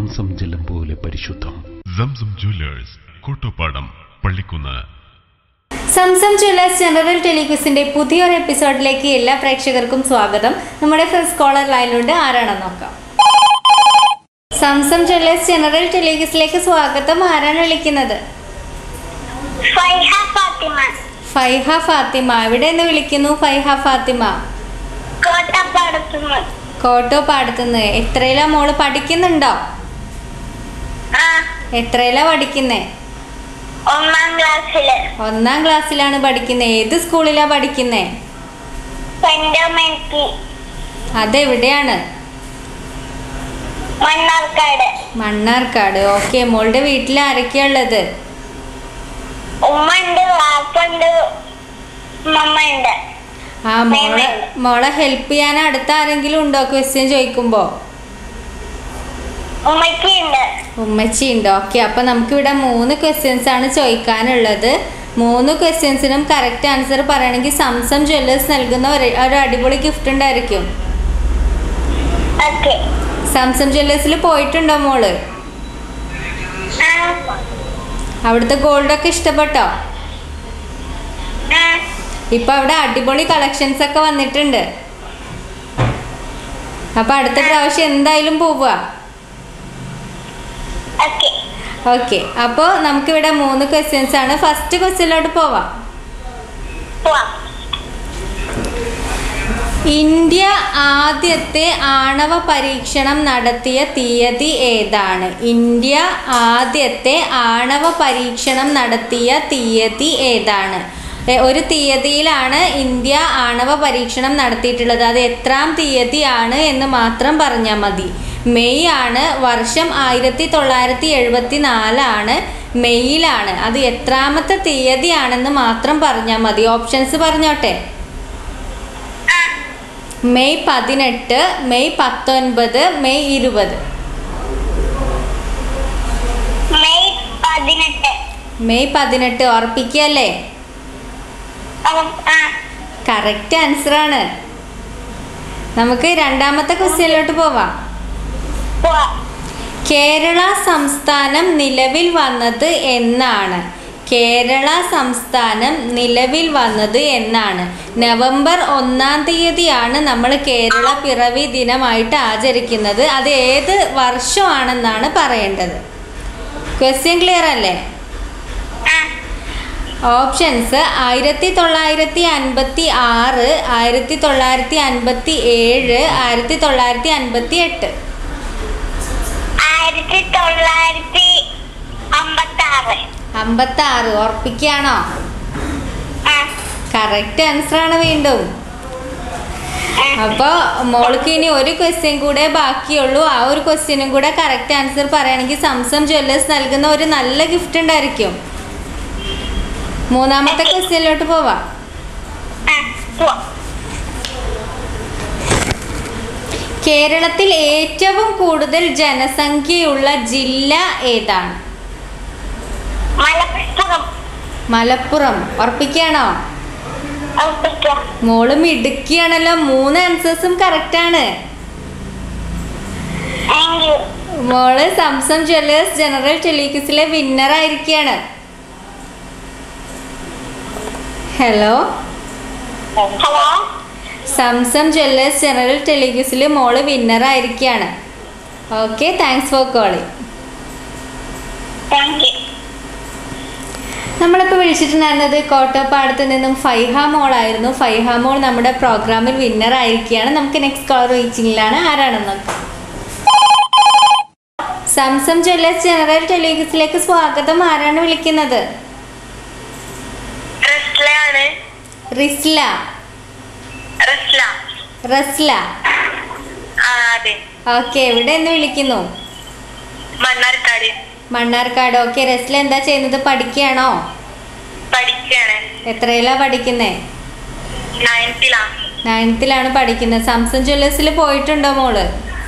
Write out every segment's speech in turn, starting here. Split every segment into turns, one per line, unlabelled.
Zamzam ജലം പോലെ പരിശുദ്ധം
Zamzam jewellers Kottopadam Pallikkunnu
Zamzam jewellers general ടെലിക്വിസിന്റെ പുതിയൊരു എപ്പിസോഡിലേക്ക് എല്ലാ പ്രേക്ഷകർക്കും സ്വാഗതം നമ്മുടെ ഫസ്റ്റ് കോളർ ലൈനിലുണ്ട് ആരാണെന്ന് നോക്കാം സംസം ജ്വല്ലേഴ്സ് ജനറൽ ടെലിക്വിസിലേക്ക് സ്വാഗതം ആരാണ് വിളിക്കുന്നത്
ഫൈഹ ഫാത്തിമ
ഫൈഹ ഫാത്തിമ എവിടെ നിന്ന് വിളിക്കുന്നു ഫൈഹ ഫാത്തിമ
കോട്ടപ്പാടത്തുനിന്ന്
കോട്ടോ പാടത്തുനിന്ന് എത്രയിലാ മോള് പഠിക്കുന്നുണ്ടോ
ആ
എത്രയിലാ പഠിക്കുന്നേ
ഒന്നാം ക്ലാസ്സില്
ഒന്നാം ക്ലാസ്സിലാണ് പഠിക്കുന്നത് ഏത് സ്കൂളിലാ പഠിക്കുന്നേ
പെൻഡോമെൻറ്റി
അതെവിടെയാണ്
മണ്ണാർക്കാട്
മണ്ണാർക്കാട് ഓക്കെ മോളുടെ വീട്ടിൽ ആരൊക്കെയാ ഉള്ളത്
ഉമ്മ ഉണ്ട് വാപ്പുണ്ട് മമ്മ ഉണ്ട്
ആ മോളെ മോളെ ഹെൽപ്പ് ചെയ്യാൻ അടുത്ത ആരെങ്കിലും ഉണ്ടോ ക്വസ്റ്റ്യൻ ചോദിക്കുമ്പോ
ഉമ്മയ്ക്ക് ഉണ്ട്
ഉമ്മച്ചി ഉണ്ട് ഓക്കെ അപ്പൊ നമുക്കിവിടെ മൂന്ന് ക്വസ്റ്റ്യൻസ് ആണ് ചോദിക്കാനുള്ളത് മൂന്ന് ക്വസ്റ്റ്യൻസിനും കറക്റ്റ് ആൻസർ പറയണമെങ്കിൽ സംസം ജ്വല്ലേഴ്സ് നൽകുന്ന ഒരു ഒരു അടിപൊളി ഗിഫ്റ്റ് ഉണ്ടായിരിക്കും
ഓക്കെ
സംസം ജ്വല്ലേഴ്സിൽ പോയിട്ടുണ്ടോ മോള് അവിടുത്തെ ഗോൾഡൊക്കെ ഇഷ്ടപ്പെട്ടോ ഇപ്പൊ അവിടെ അടിപൊളി കളക്ഷൻസ് ഒക്കെ വന്നിട്ടുണ്ട് അപ്പൊ അടുത്ത പ്രാവശ്യം എന്തായാലും പോവുക
ഓക്കെ
ഓക്കെ അപ്പോൾ നമുക്കിവിടെ മൂന്ന് ക്വസ്റ്റ്യൻസ് ആണ് ഫസ്റ്റ് ക്വസ്റ്റ്യനിലോട്ട് പോവാം
പോവാം
ഇന്ത്യ ആദ്യത്തെ ആണവ പരീക്ഷണം നടത്തിയ തീയതി ഏതാണ് ഇന്ത്യ ആദ്യത്തെ ആണവ പരീക്ഷണം നടത്തിയ തീയതി ഏതാണ് എ, ഒരു തീയതിയിലാണ് ഇന്ത്യ ആണവ പരീക്ഷണം നടത്തിയിട്ടുള്ളത് അത് എത്രാം തീയതിയാണ് എന്ന് മാത്രം പറഞ്ഞാൽ മതി മെയ് ആണ് വർഷം ആയിരത്തി തൊള്ളായിരത്തി എഴുപത്തി നാലാണ് മെയ്യിലാണ് അത് എത്രാമത്തെ തീയതിയാണെന്ന് മാത്രം പറഞ്ഞാൽ മതി ഓപ്ഷൻസ് പറഞ്ഞോട്ടെ മെയ് പതിനെട്ട് മെയ് പത്തൊൻപത് മെയ് ഇരുപത്
മെയ് പതിനെട്ട്
മെയ് പതിനെട്ട് ഉറപ്പിക്കല്ലേ
ഉം, ആ
കറക്റ്റ് ആൻസർ ആണ് നമുക്ക് രണ്ടാമത്തെ ക്വസ്റ്റ്യനിലോട്ട് പോവാം
പോവാം
കേരള സംസ്ഥാനം നിലവിൽ വന്നത് എന്നാണ് കേരള സംസ്ഥാനം നിലവിൽ വന്നത് എന്നാണ് നവംബർ ഒന്നാം തീയതിയാണ് നമ്മൾ കേരള പിറവി ദിനമായിട്ട് ആചരിക്കുന്നത് അത് ഏത് വർഷമാണെന്നാണ് പറയേണ്ടത് ക്വസ്റ്റ്യൻ ക്ലിയർ അല്ലേ
ആ
ഓപ്ഷൻസ് ആയിരത്തി തൊള്ളായിരത്തി അൻപത്തി ആറ് ആയിരത്തി തൊള്ളായിരത്തി അൻപത്തി ഏഴ് ആയിരത്തി തൊള്ളായിരത്തി അൻപത്തി എട്ട്
ആയിരത്തി തൊള്ളായിരത്തി അമ്പത്തി ആറ്
അമ്പത്തി ആറ് ഉറപ്പിക്കുകയാണോ
ആ
കറക്റ്റ് ആൻസർ ആണ് വീണ്ടും അപ്പോൾ മോൾക്ക് ഇനി ഒരു ക്വസ്റ്റ്യൻ കൂടെ ബാക്കിയുള്ളൂ ആ ഒരു ക്വസ്റ്റ്യനും കൂടെ കറക്റ്റ് ആൻസർ പറയുകയാണെങ്കിൽ സംസം ജ്വല്ലേഴ്സ് നൽകുന്ന ഒരു നല്ല ഗിഫ്റ്റ് ഉണ്ടായിരിക്കും മൂന്നാമത്തെ ക്വസ്റ്റ്യനിലോട്ട് പോവാം
ആ പോവാം
കേരളത്തിൽ ഏറ്റവും കൂടുതൽ ജനസംഖ്യയുള്ള ജില്ല ഏതാണ്
മലപ്പുറം
മലപ്പുറം ഉറപ്പിക്കുകയാണോ
ഉറപ്പിക്കാം
മോളും ഇടുക്കിയാണല്ലോ മൂന്ന് ആൻസേഴ്സും കറക്റ്റ് ആണ്
താങ്ക് യു
മോള് സംസം ജ്വല്ലേഴ്സ് ജനറൽ ടെലിക്യൂസിലെ വിന്നർ ആയിരിക്കുകയാണ് hello
hello
Zamzam jewellers general ടെലിക്യൂസിൽ മോള് വിന്നർ ആയിരിക്കുകയാണ് okay thanks for calling
thank you
നമ്മളിപ്പോൾ വിളിച്ചിട്ടുണ്ടായിരുന്നത് കോട്ടപ്പാടത്ത് നിന്നും ഫൈഹ മോളായിരുന്നു ഫൈഹ മോൾ നമ്മുടെ പ്രോഗ്രാമിൽ വിന്നർ ആയിരിക്കുകയാണ് നമുക്ക് നെക്സ്റ്റ് കോൾ റീച്ചിങ്ങിലാണ് ആരാണെന്ന് നോക്കാം സംസം ജ്വല്ലേഴ്സ് ജനറൽ ടെലിവിസിലേക്ക് സ്വാഗതം ആരാണ് വിളിക്കുന്നത്
റസ്ലാണ്
റിസ്ല
റസ്ല
റസ്ല
ആ അതെ
ഓക്കെ എവിടെ നിന്ന് വിളിക്കുന്നു
മണ്ണാർക്കാട്
മണ്ണാർക്കാട് ഓക്കെ റസ്ല എന്താ ചെയ്യുന്നത് പഠിക്കുകയാണോ
പഠിക്കാണ്
എത്രയിലാ പഠിക്കുന്നേ
നയൻത്തിലാ
നയൻത്തിലാണ് പഠിക്കുന്നത് സംസം ജ്വല്ലേഴ്സിൽ പോയിട്ടുണ്ടോ മോള്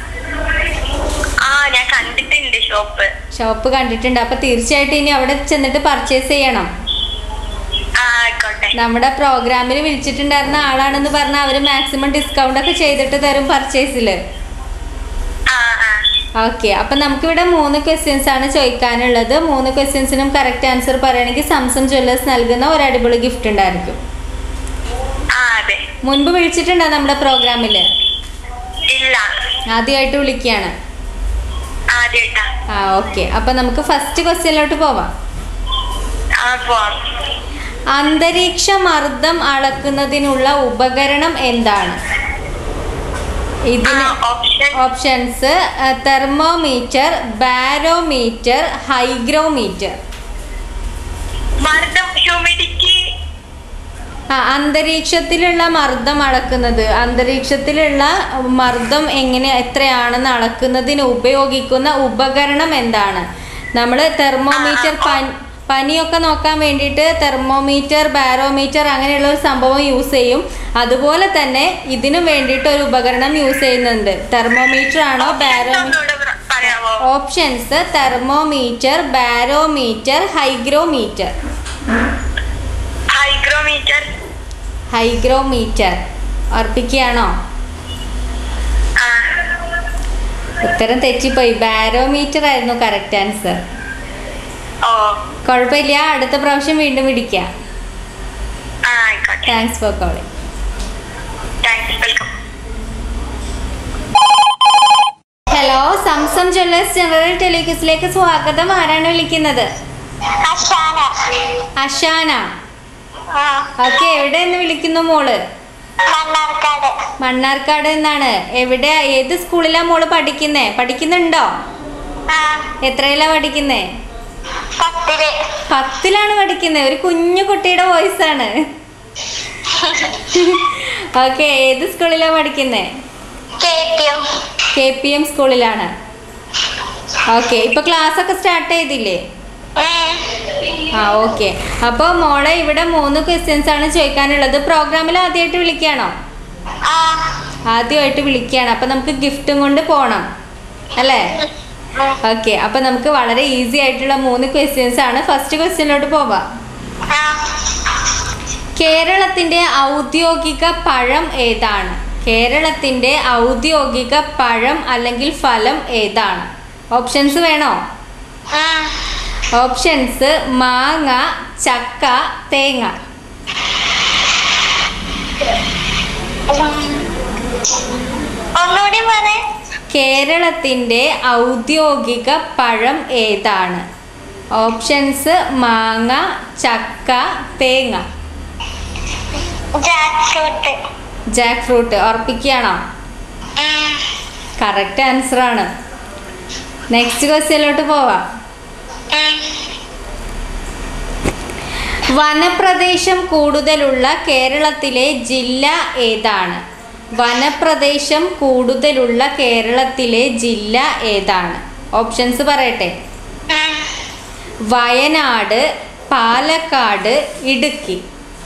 ആ ഞാൻ കണ്ടിട്ടുണ്ട് ഷോപ്പ്
ഷോപ്പ് കണ്ടിട്ടുണ്ട് അപ്പൊ തീർച്ചയായിട്ടും ഇനി അവിടെ ചെന്നിട്ട് പർച്ചേസ് ചെയ്യണം
ആ ആയിക്കോട്ടെ
നമ്മുടെ പ്രോഗ്രാമിൽ വിളിച്ചിട്ടുണ്ടായിരുന്ന ആളാണെന്ന് പറഞ്ഞാൽ അവർ മാക്സിമം ഡിസ്കൗണ്ട് ഒക്കെ ചെയ്തിട്ട് തരും പർച്ചേസിൽ
ആ ആ
ഓക്കെ അപ്പം നമുക്കിവിടെ മൂന്ന് ക്വസ്റ്റ്യൻസ് ആണ് ചോദിക്കാനുള്ളത് മൂന്ന് ക്വസ്റ്റ്യൻസിനും കറക്റ്റ് ആൻസർ പറയുകയാണെങ്കിൽ സംസം ജ്വല്ലേഴ്സ് നൽകുന്ന ഒരു അടിപൊളി ഗിഫ്റ്റ് ഉണ്ടായിരിക്കും
ആ അതെ
മുൻപ് വിളിച്ചിട്ടുണ്ടോ നമ്മുടെ പ്രോഗ്രാമിൽ
ഇല്ല
ആദ്യമായിട്ട് വിളിക്കുകയാണ്
ആദ്യമായിട്ടാ
ആ ഓക്കെ അപ്പം നമുക്ക് ഫസ്റ്റ് ക്വസ്റ്റ്യനിലോട്ട് പോവാം
ആ പോവാം
അന്തരീക്ഷ മർദ്ദം അളക്കുന്നതിനുള്ള ഉപകരണം എന്താണ് ഇതിന്
option
options thermometer barometer hygrometer
മർദ്ദം ഹ്യൂമിഡിറ്റി
ആ അന്തരീക്ഷത്തിലുള്ള മർദ്ദം അളക്കുന്നത് അന്തരീക്ഷത്തിലുള്ള മർദ്ദം എങ്ങനെ എത്രയാണെന്ന് അളക്കുന്നതിന് ഉപയോഗിക്കുന്ന ഉപകരണം എന്താണ് നമ്മൾ തെർമോമീറ്റർ പനി പനിയൊക്കെ നോക്കാൻ വേണ്ടിയിട്ട് തെർമോമീറ്റർ ബാരോമീറ്റർ അങ്ങനെയുള്ള ഒരു സംഭവം യൂസ് ചെയ്യും അതുപോലെ തന്നെ ഇതിനും വേണ്ടിയിട്ട് ഒരു ഉപകരണം യൂസ് ചെയ്യുന്നുണ്ട് തെർമോമീറ്റർ ആണോ ബാരോമീറ്റർ
ഒന്നുകൂടെ പ്ര- പറയാമോ
options thermometer barometer hygrometer
hygrometer
hygrometer ഉറപ്പിക്കുകയാണോ
ആ
ഉത്തരം തെറ്റിപ്പോയി ബാരോമീറ്റർ ആയിരുന്നു കറക്റ്റ് ആൻസർ
ഓ
കുഴപ്പമില്ല അടുത്ത പ്രാവശ്യം വീണ്ടും വിളിക്കാം
ആ ആയിക്കോട്ടെ
thanks for calling
thanks welcome
hello Zamzam jewellers general ടെലിക്യൂസിലേക്ക് സ്വാഗതം ആരാണ് വിളിക്കുന്നത്
അശാന
അഷാന
ആ
ഓക്കെ എവിടെ നിന്ന് വിളിക്കുന്നു മോള്
മണ്ണാർക്കാട്
മണ്ണാർക്കാട് നിന്നാണ് എവിടെ ഏത് സ്കൂളിലാ മോള് പഠിക്കുന്നേ പഠിക്കുന്നുണ്ടോ
ആ
എത്രയിലാ പഠിക്കുന്നേ
പത്തില്
പത്തിലാണ് പഠിക്കുന്നത് ഒരു കുഞ്ഞു കുട്ടിയുടെ വോയിസ് ആണ് ഓക്കെ ഏത് സ്കൂളിലാണ് പഠിക്കുന്നത്
കേട്ടിയോ
കെ പി എം സ്കൂളിലാണ് ഓക്കെ ഇപ്പൊ ക്ലാസ് ഒക്കെ സ്റ്റാർട്ട് ചെയ്തില്ലേ ആ ഓക്കെ അപ്പോൾ മോളെ ഇവിടെ മൂന്ന് ക്വസ്റ്റ്യൻസ് ആണ് ചോദിക്കാനുള്ളത് പ്രോഗ്രാമിൽ ആദ്യമായിട്ട് വിളിക്കുകയാണോ
ആ
ആദ്യമായിട്ട് വിളിക്കുകയാണ് അപ്പം നമുക്ക് ഗിഫ്റ്റും കൊണ്ട് പോകണം അല്ലേ ഓക്കെ അപ്പം നമുക്ക് വളരെ ഈസി ആയിട്ടുള്ള മൂന്ന് ക്വസ്റ്റ്യൻസ് ആണ് ഫസ്റ്റ് ക്വസ്റ്റ്യനിലോട്ട് പോവാം
ആ
കേരളത്തിന്റെ ഔദ്യോഗിക പഴം ഏതാണ് കേരളത്തിന്റെ ഔദ്യോഗിക പഴം അല്ലെങ്കിൽ ഫലം ഏതാണ് ഓപ്ഷൻസ് വേണോ
ആ
ഓപ്ഷൻസ് മാങ്ങ ചക്ക തേങ്ങ
ഒന്നുകൂടി പറ
കേരളത്തിന്റെ ഔദ്യോഗിക പഴം ഏതാണ് ഓപ്ഷൻസ് മാങ്ങ ചക്ക തേങ്ങ
ജാക്ക് ഫ്രൂട്ട്
ജാക്ക് ഫ്രൂട്ട് ഉറപ്പിക്കുകയാണോ കറക്റ്റ് ആൻസർ ആണ് നെക്സ്റ്റ് ക്വസ്റ്റ്യനിലോട്ട് പോവാം വനപ്രദേശം കൂടുതലുള്ള കേരളത്തിലെ ജില്ല ഏതാണ് വനപ്രദേശം കൂടുതലുള്ള കേരളത്തിലെ ജില്ല ഏതാണ് ഓപ്ഷൻസ് പറയട്ടെ വയനാട് പാലക്കാട് ഇടുക്കി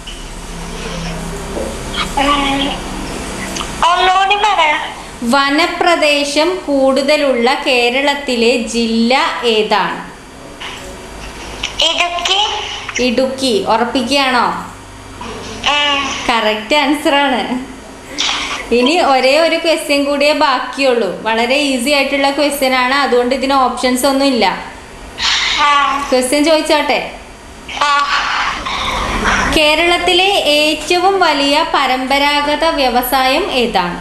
ഒന്നുകൂടി പറ
വനപ്രദേശം കൂടുതലുള്ള കേരളത്തിലെ ജില്ല ഏതാണ്
ഇടുക്കി
ഇടുക്കി ഉറപ്പിക്കുകയാണോ കറക്റ്റ് ആൻസർ ആണ് ഇനി ഒരേ ഒരു ക്വസ്റ്റ്യൻ കൂടിയേ ബാക്കിയുള്ളൂ വളരെ ഈസി ആയിട്ടുള്ള ക്വസ്റ്റ്യൻ ആണ് അതുകൊണ്ട് ഇതിന് ഓപ്ഷൻസ് ഒന്നും ഇല്ല ക്വസ്റ്റ്യൻ ചോദിച്ചോട്ടെ കേരളത്തിലെ ഏറ്റവും വലിയ പരമ്പരാഗത വ്യവസായം ഏതാണ്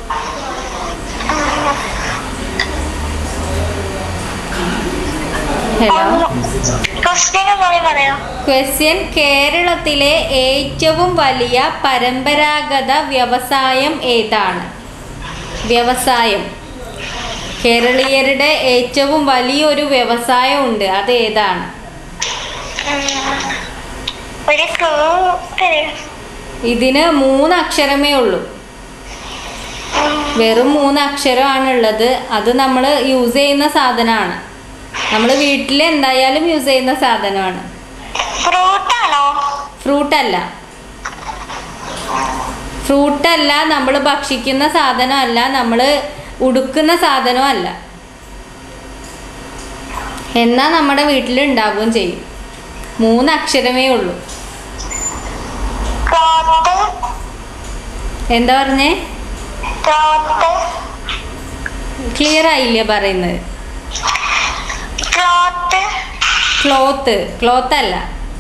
ഹലോ
ക്വസ്റ്റ്യൻ ഒന്നുകൂടി പറയോ
ക്വസ്റ്റ്യൻ കേരളത്തിലെ ഏറ്റവും വലിയ പരമ്പരാഗത വ്യവസായം ഏതാണ് വ്യവസായം കേരളീയരുടെ ഏറ്റവും വലിയൊരു വ്യവസായം ഉണ്ട് അത് ഏതാണ്
ഒരു ക്ലൂ തരൂ
ഇതിന് മൂന്ന് അക്ഷരമേ ഉള്ളൂ വെറും മൂന്ന് അക്ഷരമാണുള്ളത് അത് നമ്മൾ യൂസ് ചെയ്യുന്ന സാധനമാണ് നമ്മൾ വീട്ടിൽ എന്തായാലും യൂസ് ചെയ്യുന്ന സാധനമാണ്
ഫ്രൂട്ടാണോ
ഫ്രൂട്ട് അല്ല ഫ്രൂട്ട് അല്ല നമ്മൾ ഭക്ഷിക്കുന്ന സാധനമല്ല നമ്മൾ ഉടുക്കുന്ന സാധനമല്ല എന്നാൽ നമ്മുടെ വീട്ടിൽ ഉണ്ടാവുകയും ചെയ്യും മൂന്ന് അക്ഷരമേ ഉള്ളൂ
ക്ലോത്ത്
എന്താ പറഞ്ഞേ
ക്ലോത്ത്
ക്ലിയർ ആയില്ലേ പറയുന്നത്
ക്ലോത്ത്
ക്ലോത്ത് ക്ലോത്ത് അല്ല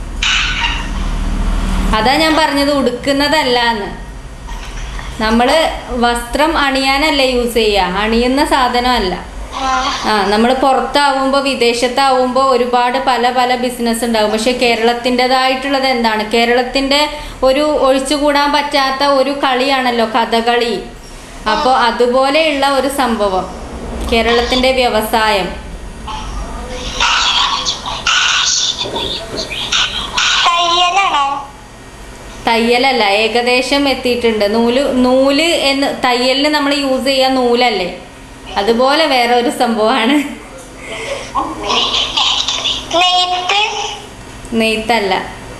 അതാ ഞാൻ പറഞ്ഞത് ഉടുക്കുന്നതല്ല എന്ന് നമ്മൾ വസ്ത്രം അണിയാനല്ല യൂസ് ചെയ്യുക അണിയുന്ന സാധനമല്ല ആ നമ്മൾ പുറത്താവുമ്പോൾ വിദേശത്താവുമ്പോൾ ഒരുപാട് പല പല ബിസിനസ് ഉണ്ടാകും പക്ഷെ കേരളത്തിൻ്റെതായിട്ടുള്ളത് എന്താണ് കേരളത്തിൻ്റെ ഒരു ഒഴിച്ചുകൂടാൻ പറ്റാത്ത ഒരു കളിയാണല്ലോ കഥകളി അപ്പോൾ അതുപോലെയുള്ള ഒരു സംഭവം കേരളത്തിൻ്റെ വ്യവസായം
തയ്യലാണോ
തയ്യലല്ല ഏകദേശം എത്തിയിട്ടുണ്ട് നൂല് നൂല് എന്ന് തയ്യലിന് നമ്മൾ യൂസ് ചെയ്യുക നൂലല്ലേ അതുപോലെ വേറെ ഒരു സംഭവമാണ്
നെയ്ത്ത്
നെയ്ത്തല്ല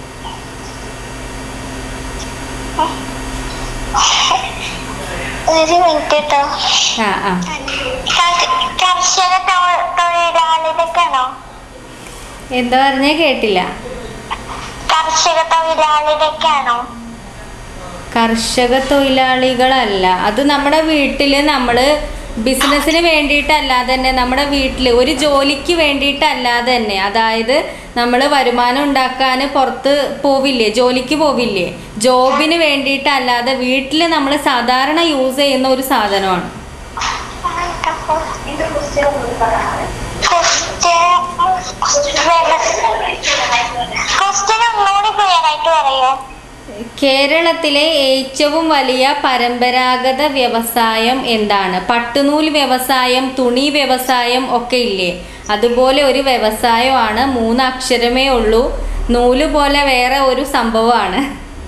ഒരു മിനിറ്റ് കേട്ടോ
ആ ആ
ക- കർഷക തൊ- തൊഴിലാളികൾക്കാണോ
എന്താ പറഞ്ഞേ കേട്ടില്ല
കർഷക തൊഴിലാളികൾക്കാണോ
കർഷക തൊഴിലാളികളല്ല അത് നമ്മുടെ വീട്ടിൽ നമ്മൾ ബിസിനസ്സിന് വേണ്ടിയിട്ടല്ലാതെ തന്നെ നമ്മുടെ വീട്ടിൽ ഒരു ജോലിക്ക് വേണ്ടിയിട്ടല്ലാതെ തന്നെ അതായത് നമ്മൾ വരുമാനം ഉണ്ടാക്കാൻ പുറത്ത് പോവില്ലേ ജോലിക്ക് പോവില്ലേ ജോബിന് വേണ്ടിയിട്ടല്ലാതെ വീട്ടിൽ നമ്മൾ സാധാരണ യൂസ് ചെയ്യുന്ന ഒരു സാധനമാണ്
ക്വസ്റ്റ്യൻ ഒന്നുകൂടി ക്ലിയർ ആയിട്ട് പറയോ
കേരളത്തിലെ ഏറ്റവും വലിയ പരമ്പരാഗത വ്യവസായം എന്താണ് പട്ടുനൂൽ വ്യവസായം തുണി വ്യവസായം ഒക്കെ ഇല്ലേ അതുപോലെ ഒരു വ്യവസായമാണ് മൂന്ന് അക്ഷരമേ ഉള്ളൂ നൂല് പോലെ വേറെ ഒരു സംഭവമാണ്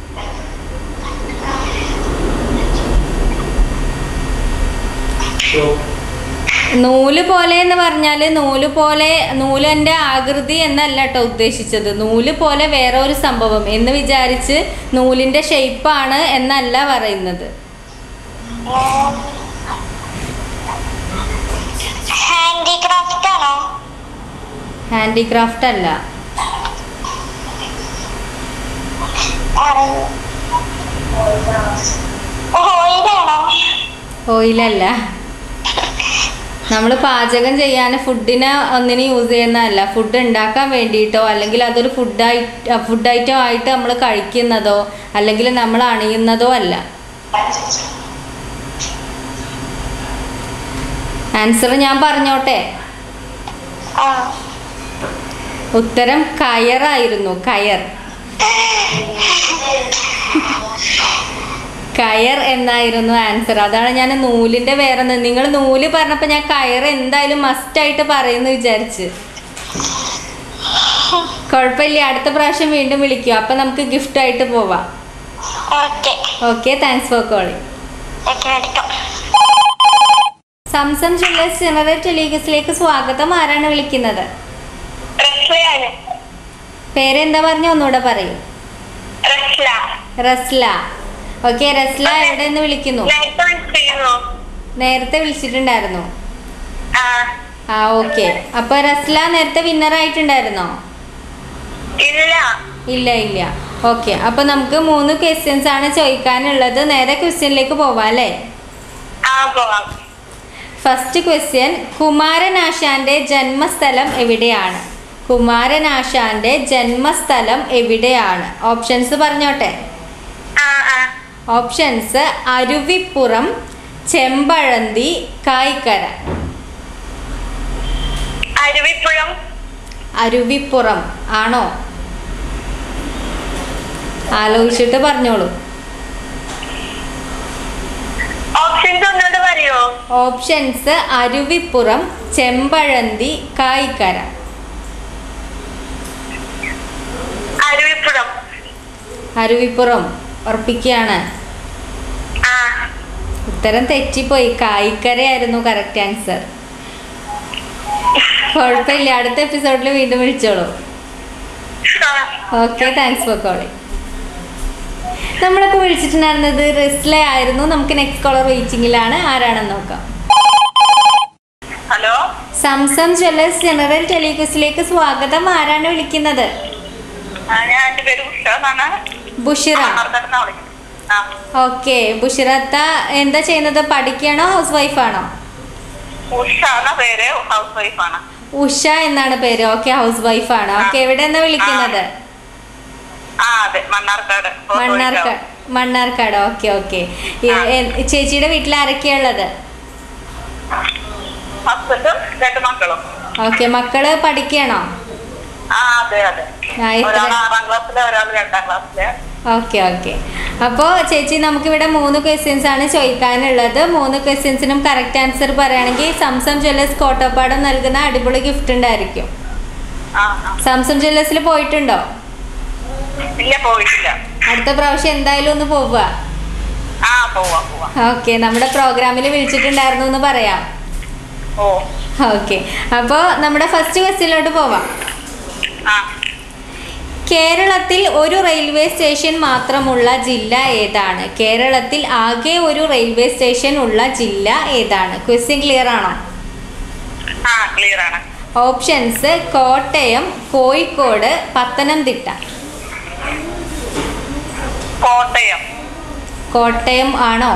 നൂല് പോലെ എന്ന് പറഞ്ഞാൽ നൂല് പോലെ നൂലിൻ്റെ ആകൃതി എന്നല്ല കേട്ടോ ഉദ്ദേശിച്ചത് നൂല് പോലെ വേറെ ഒരു സംഭവം എന്ന് വിചാരിച്ച് നൂലിൻ്റെ ഷേപ്പാണ് എന്നല്ല പറയുന്നത്
ഹാൻഡിക്രാഫ്റ്റ് ആണോ
ഹാൻഡിക്രാഫ്റ്റ് അല്ല
ഓയിലാണോ
ഓയിലല്ല നമ്മൾ പാചകം ചെയ്യാൻ ഫുഡിനെ ഒന്നിനും യൂസ് ചെയ്യുന്നതല്ല ഫുഡ് ഉണ്ടാക്കാൻ വേണ്ടിയിട്ടോ അല്ലെങ്കിൽ അതൊരു ഫുഡായി ഫുഡ് ഐറ്റം ആയിട്ട് നമ്മൾ കഴിക്കുന്നതോ അല്ലെങ്കിൽ നമ്മൾ അണിയുന്നതോ അല്ല ആൻസർ ഞാൻ പറഞ്ഞോട്ടെ
ആ
ഉത്തരം കയറായിരുന്നു കയർ കയർ എന്നായിരുന്നു ആൻസർ അതാണ് ഞാൻ നൂലിന്റെ വേറെ നിങ്ങൾ നൂല് പറഞ്ഞപ്പോൾ ഞാൻ കയർ എന്തായാലും മസ്റ്റായിട്ട് പറയുന്നു വിചാരിച്ച് കുഴപ്പമില്ല അടുത്ത പ്രാവശ്യം വീണ്ടും വിളിക്കുക അപ്പം നമുക്ക് ഗിഫ്റ്റ് ആയിട്ട് പോവാം
okay
okay thanks for calling
okay എടുക്കാം
സംസം ജ്വല്ലേഴ്സ് ജനറൽ ടെലിഗസിലേക്ക് സ്വാഗതം ആരാണ് വിളിക്കുന്നത്
റസ്ലയാണ്
പേരെന്താ പറഞ്ഞ ഒന്നുകൂടെ പറയൂ
റസ്ല
റസ്ല ഓക്കെ റസ്ല എവിടെ നിന്ന് വിളിക്കുന്നു
നേരത്തെ വിളിച്ചിരുന്നോ
നേരത്തെ വിളിച്ചിട്ടുണ്ടായിരുന്നു
ആ
ആ ഓക്കെ അപ്പൊ റസ്ല നേരത്തെ വിന്നർ ആയിട്ടുണ്ടായിരുന്നോ
ഇല്ല
ഇല്ല ഇല്ല ഓക്കെ അപ്പൊ നമുക്ക് മൂന്ന് ക്വസ്റ്റ്യൻസ് ആണ് ചോദിക്കാനുള്ളത് നേരെ ക്വസ്റ്റ്യനിലേക്ക് പോവാം അല്ലേ
ആ പോവാം
ഫസ്റ്റ് ക്വസ്റ്റ്യൻ കുമാരനാശാന്റെ ജന്മസ്ഥലം എവിടെയാണ് കുമാരനാശാന്റെ ജന്മസ്ഥലം എവിടെയാണ് ഓപ്ഷൻസ് പറഞ്ഞോട്ടെ
ആ ആ
ഓപ്ഷൻസ് അരുവിപ്പുറം ചെമ്പഴന്തി കായ്ക്കര
അരുവിപ്പുഴം
അരുവിപ്പുറം ആണോ ആലോചിച്ചിട്ട് പറഞ്ഞോളൂ
ഓപ്ഷൻസ് ഒന്നുകൂടെ പറയോ
ഓപ്ഷൻസ് അരുവിപ്പുറം ചെമ്പഴന്തി കായ്ക്കര
അരുവിപ്പുഴം
അരുവിപ്പുറം ഉറപ്പിക്കുകയാണ്
ആ
ഉത്തരം തെറ്റിപ്പോയി കായ്ക്കരയായിരുന്നു കറക്റ്റ് ആൻസർ കുഴപ്പമില്ല അടുത്ത എപ്പിസോഡിൽ വീണ്ടും വിളിച്ചോളൂ
ആ.
ഓക്കെ താങ്ക്സ് ഫോർ കോളിംഗ് നമ്മളിപ്പോൾ വിളിച്ചിട്ടുണ്ടായിരുന്നത് റിസ്ലെ ആയിരുന്നു നമുക്ക് നെക്സ്റ്റ് കോളർ വെയിറ്റിംഗിലാണ് ആരാണെന്ന് നോക്കാം
ഹലോ
സംസം ജ്വല്ലേഴ്സ് ജനറൽ ടെലിഗസിലേക്ക് സ്വാഗതം ആരാണ് വിളിക്കുന്നത്
ആ, ഞാൻ എൻ്റെ പേര് ഉഷ എന്നാണ്
ബുഷിറ
മറന്നിരുന്നാ വിളിക്കുന്നത്. ആ
ഓക്കെ ബുഷിറത്ത എന്താ ചെയ്യുന്നത് പഠിക്കുകയാണോ ഹൗസ് വൈഫാണോ
ഉഷ എന്ന പേര് ഹൗസ് വൈഫാണ്
ഉഷ എന്നാണ് പേര് ഓക്കെ ഹൗസ് വൈഫാണ് ഓക്കെ എവിടെ നിന്നാ വിളിക്കുന്നത്
ആ അതെ മണ്ണാർക്കാട്
മണ്ണാർക്കാട് മണ്ണാർക്കാട് ഓക്കെ ഓക്കെ ചേച്ചിയുടെ വീട്ടിൽ ആരൊക്കെയാ ഉള്ളത്
ഹസ്ബൻഡും രണ്ട് മക്കളും
ഓക്കെ മക്കള് പഠിക്കണോ
ആ അതെ അതെ
ആ, എത്ര-
ഒരാൾ ആറാം ക്ലാസ്സില് ഒരാൾ രണ്ടാം ക്ലാസ്സില്
ഓക്കെ ഓക്കെ അപ്പോൾ ചേച്ചി നമുക്കിവിടെ മൂന്ന് ക്വസ്റ്റ്യൻസ് ആണ് ചോദിക്കാനുള്ളത് മൂന്ന് ക്വസ്റ്റ്യൻസിനും കറക്റ്റ് ആൻസർ പറയുകയാണെങ്കിൽ സംസം ജ്വല്ലേഴ്സ് കോട്ടപ്പാടം നൽകുന്ന അടിപൊളി ഗിഫ്റ്റ് ഉണ്ടായിരിക്കും
ആ ആ.
സംസം ജ്വല്ലേഴ്സിൽ പോയിട്ടുണ്ടോ
ഇല്ല പോയിട്ടില്ല
അടുത്ത പ്രാവശ്യം എന്തായാലും ഒന്ന് പോവുക
ആ പോവാ പോവാ
ഓക്കെ നമ്മുടെ പ്രോഗ്രാമിൽ വിളിച്ചിട്ടുണ്ടായിരുന്നു എന്ന് പറയാം
ഓ
ഓക്കെ അപ്പോൾ നമ്മുടെ ഫസ്റ്റ് ക്വസ്റ്റ്യനിലോട്ട് പോവാം
ആ
കേരളത്തിൽ ഒരു റെയിൽവേ സ്റ്റേഷൻ മാത്രമുള്ള ജില്ല ഏതാണ് കേരളത്തിൽ ആകെ ഒരു റെയിൽവേ സ്റ്റേഷൻ ഉള്ള ജില്ല ഏതാണ് ക്വസ്റ്റ്യൻ ക്ലിയർ ആണോ
ആ ക്ലിയർ ആണ്
ഓപ്ഷൻസ് കോട്ടയം കോഴിക്കോട് പത്തനംതിട്ട
കോട്ടയം
കോട്ടയം ആണോ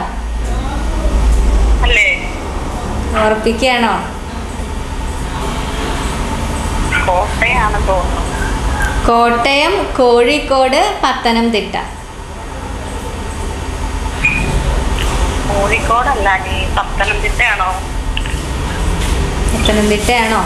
അല്ലേ
ഉറപ്പിക്കുകയാണോ
കോട്ടയാണ് തോന്നുന്നു
കോട്ടയം കോഴിക്കോട് പത്തനംതിട്ട
കോഴിക്കോടല്ല നീ പത്തനംതിട്ടയാണോ
പത്തനംതിട്ടയാണോ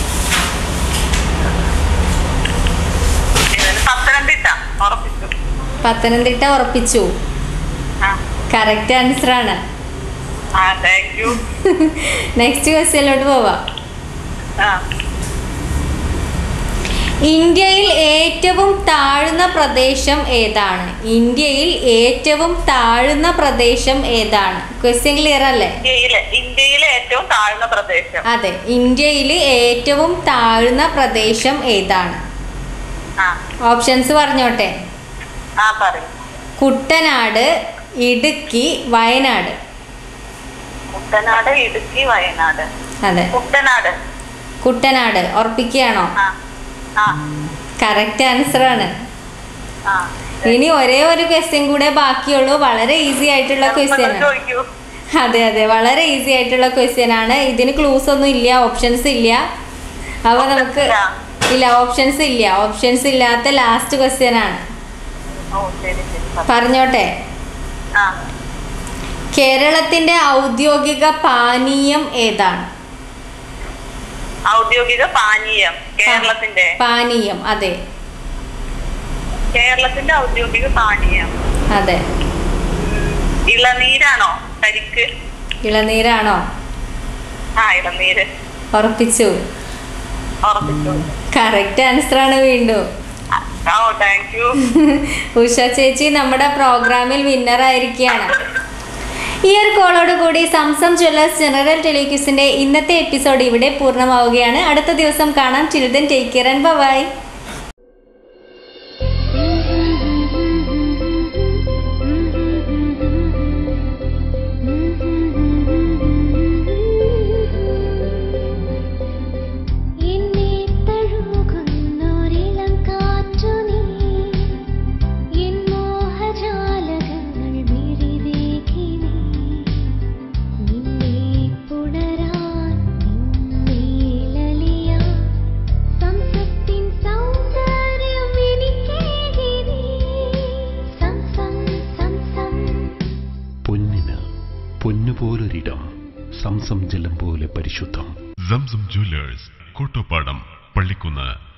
ഇതിന് പത്തനംതിട്ട ഉറപ്പിച്ചു
പത്തനംതിട്ട ഉറപ്പിച്ചു
ആ
കറക്റ്റ് ആൻസർ ആണ്
ആ താങ്ക് യു
നെക്സ്റ്റ് ക്വസ്റ്റ്യനിലോട്ട് പോവാം
ആ
ഇന്ത്യയിൽ ഏറ്റവും താഴ്ന്ന പ്രദേശം ഏതാണ് ഇന്ത്യയിൽ ഏറ്റവും താഴ്ന്ന പ്രദേശം ഏതാണ് ക്വസ്റ്റ്യൻ ക്ലിയർ അല്ലേ
ഇന്ത്യയിലെ ഇന്ത്യയിലെ ഏറ്റവും താഴ്ന്ന പ്രദേശം
അതെ ഇന്ത്യയിൽ ഏറ്റവും താഴ്ന്ന പ്രദേശം ഏതാണ്
ആ
ഓപ്ഷൻസ് പറഞ്ഞോട്ടെ
ആ പറയും
കുട്ടനാട് ഇടുക്കി വയനാട്
കുട്ടനാട് ഇടുക്കി വയനാട്
അതെ
കുട്ടനാട്
കുട്ടനാട് ഉറപ്പിക്കുകയാണോ
ആ ആ
കറക്റ്റ് ആൻസർ ആണ്
ആ
ഇനി ഒരേ ഒരു ക്വസ്റ്റ്യൻ കൂടെ ബാക്കിയുള്ളൂ വളരെ ഈസി ആയിട്ടുള്ള ക്വസ്റ്റ്യൻ ആണ്
ചോദിക്കൂ
അതെ അതെ വളരെ ഈസി ആയിട്ടുള്ള ക്വസ്റ്റ്യൻ ആണ് ഇതിന് ക്ലൂസ് ഒന്നും ഇല്ല ഓപ്ഷൻസ് ഇല്ല അപ്പോൾ നമുക്ക്
ഇല്ല.
ഇല്ല ഓപ്ഷൻസ് ഇല്ല ഓപ്ഷൻസ് ഇല്ലാത്ത ലാസ്റ്റ് ക്വസ്റ്റ്യൻ ആണ്
ഓ ശരി ശരി പറ.
പറഞ്ഞോട്ടെ
ആ
കേരളത്തിന്റെ ഔദ്യോഗിക പാനീയം ഏതാണ്
ഔദ്യോഗിക പാനീയം കേരളത്തിന്റെ
പാനീയം അതെ
കേരളത്തിന്റെ ഔദ്യോഗിക പാനീയം
അതെ
ഇളനീരാണോ കരിക്ക്
ഇളനീരാണോ
ആ ഇളനീര്
ഉറപ്പിച്ചു
ഉറപ്പിച്ചു
കറക്റ്റ് ആൻസർ ആണ് വീണ്ടും
ആ, ഓ താങ്ക് യു
ഉഷ ചേച്ചി നമ്മുടെ പ്രോഗ്രാമിൽ വിന്നർ ആയിരിക്കുകയാണ് ഈ ഒരു കോളോട് കൂടി സംസം ജ്വല്ലേഴ്സ് ജനറൽ ടെലിക്യൂസിന്റെ ഇന്നത്തെ എപ്പിസോഡ് ഇവിടെ പൂർണ്ണമാവുകയാണ് അടുത്ത ദിവസം കാണാം children take care and bye
എന്നെ തഴുകുന്നൊരിളം കാറ്റു നീ എൻ മോഹജാലകങ്ങൾ വിരിവേകി നീ നിന്നെ പുണരാൻ നിന്നേലലിയാൻ സംസത്തിൻ സൗന്ദര്യം എനിക്കേകി നീ സംസം സംസം
പൊന്നിന് പൊന്നുപോലൊരിടം സംസം ജലം പോലെ പരിശുദ്ധം
സംസം ജ്വല്ലേഴ്സ് കോട്ടോപ്പാടം പള്ളിക്കുന്ന്